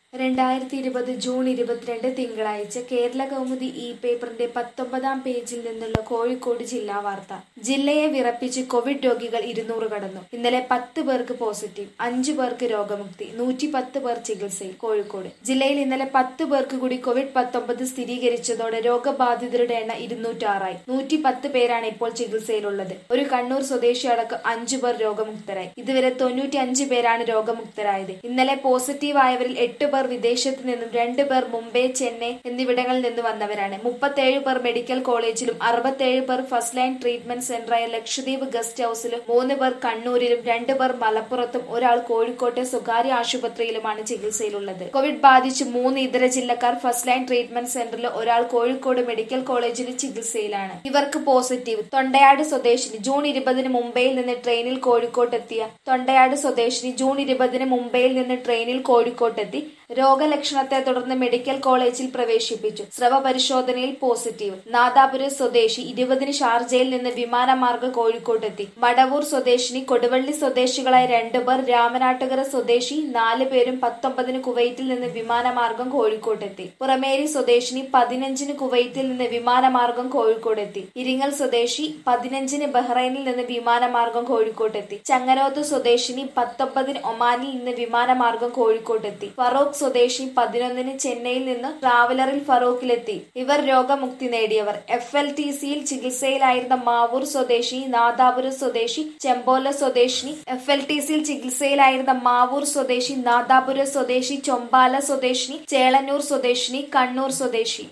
രണ്ടായിരത്തി ഇരുപത് ജൂൺ ഇരുപത്തിരണ്ട് തിങ്കളാഴ്ച കേരള കൗമുദി ഇ പേപ്പറിന്റെ പത്തൊമ്പതാം പേജിൽ നിന്നുള്ള കോഴിക്കോട് ജില്ലാ വാർത്ത ജില്ലയെ വിറപ്പിച്ച് കോവിഡ് രോഗികൾ ഇരുന്നൂറ് കടന്നു ഇന്നലെ പത്ത് പേർക്ക് പോസിറ്റീവ് അഞ്ചു പേർക്ക് രോഗമുക്തി നൂറ്റി പത്ത് പേർ ചികിത്സയിൽ കോഴിക്കോട് ജില്ലയിൽ ഇന്നലെ പത്ത് പേർക്ക് കൂടി കോവിഡ് പത്തൊമ്പത് സ്ഥിരീകരിച്ചതോടെ രോഗബാധിതരുടെ എണ്ണം ഇരുന്നൂറ്റാറായി നൂറ്റി പത്ത് പേരാണ് ഇപ്പോൾ ചികിത്സയിലുള്ളത് ഒരു കണ്ണൂർ സ്വദേശി അടക്കം അഞ്ചു പേർ രോഗമുക്തരായി ഇതുവരെ തൊണ്ണൂറ്റി അഞ്ച് പേരാണ് രോഗമുക്തരായത് ഇന്നലെ പോസിറ്റീവ് ആയവരിൽ എട്ട് പേർ വിദേശത്ത് നിന്നും രണ്ട് പേർ മുംബൈ ചെന്നൈ എന്നിവിടങ്ങളിൽ നിന്ന് വന്നവരാണ് മുപ്പത്തേഴ് പേർ മെഡിക്കൽ കോളേജിലും അറുപത്തേഴ് പേർ ഫസ്റ്റ് ലൈൻ ട്രീറ്റ്മെന്റ് സെന്ററായ ലക്ഷദ്വീപ് ഗസ്റ്റ് ഹൌസിലും മൂന്ന് പേർ കണ്ണൂരിലും രണ്ട് പേർ മലപ്പുറത്തും ഒരാൾ കോഴിക്കോട്ടെ സ്വകാര്യ ആശുപത്രിയിലുമാണ് ചികിത്സയിലുള്ളത് കോവിഡ് ബാധിച്ച് മൂന്ന് ഇതര ജില്ലക്കാർ ഫസ്റ്റ് ലൈൻ ട്രീറ്റ്മെന്റ് സെന്ററിലും ഒരാൾ കോഴിക്കോട് മെഡിക്കൽ കോളേജിൽ ചികിത്സയിലാണ് ഇവർക്ക് പോസിറ്റീവ് തൊണ്ടയാട് സ്വദേശിനി ജൂൺ ഇരുപതിന് മുംബൈയിൽ നിന്ന് ട്രെയിനിൽ കോഴിക്കോട്ടെത്തിയ തൊണ്ടയാട് സ്വദേശിനി ജൂൺ ഇരുപതിന് മുംബൈയിൽ നിന്ന് ട്രെയിനിൽ കോഴിക്കോട്ടെത്തി രോഗലക്ഷണത്തെ തുടർന്ന് മെഡിക്കൽ കോളേജിൽ പ്രവേശിപ്പിച്ചു സ്രവ പരിശോധനയിൽ പോസിറ്റീവ് നാദാപുരം സ്വദേശി ഇരുപതിന് ഷാർജയിൽ നിന്ന് വിമാനമാർഗം കോഴിക്കോട്ടെത്തി മടവൂർ സ്വദേശിനി കൊടുവള്ളി സ്വദേശികളായ രണ്ടുപേർ രാമനാട്ടുകര സ്വദേശി നാല് പേരും പത്തൊമ്പതിന് കുവൈറ്റിൽ നിന്ന് വിമാനമാർഗം കോഴിക്കോട്ടെത്തി പുറമേരി സ്വദേശിനി പതിനഞ്ചിന് കുവൈറ്റിൽ നിന്ന് വിമാനമാർഗം കോഴിക്കോടെത്തി ഇരിങ്ങൽ സ്വദേശി പതിനഞ്ചിന് ബഹ്റൈനിൽ നിന്ന് വിമാനമാർഗം കോഴിക്കോട്ടെത്തി ചങ്ങരോത്ത് സ്വദേശിനി പത്തൊമ്പതിന് ഒമാനിൽ നിന്ന് വിമാനമാർഗം കോഴിക്കോട്ടെത്തി ഫറൂഖ് സ്വദേശി പതിനൊന്നിന് ചെന്നൈയിൽ നിന്ന് ട്രാവലറിൽ ഫറൂഖിലെത്തി ഇവർ രോഗമുക്തി നേടിയവർ എഫ് എൽ ടി സിയിൽ ചികിത്സയിലായിരുന്ന മാവൂർ സ്വദേശി നാദാപുരം സ്വദേശി ചെമ്പോല സ്വദേശിനി എഫ് എൽ ടി സിയിൽ ചികിത്സയിലായിരുന്ന മാവൂർ സ്വദേശി നാദാപുരം സ്വദേശി ചൊമ്പാല സ്വദേശിനി ചേളന്നൂർ സ്വദേശിനി കണ്ണൂർ സ്വദേശി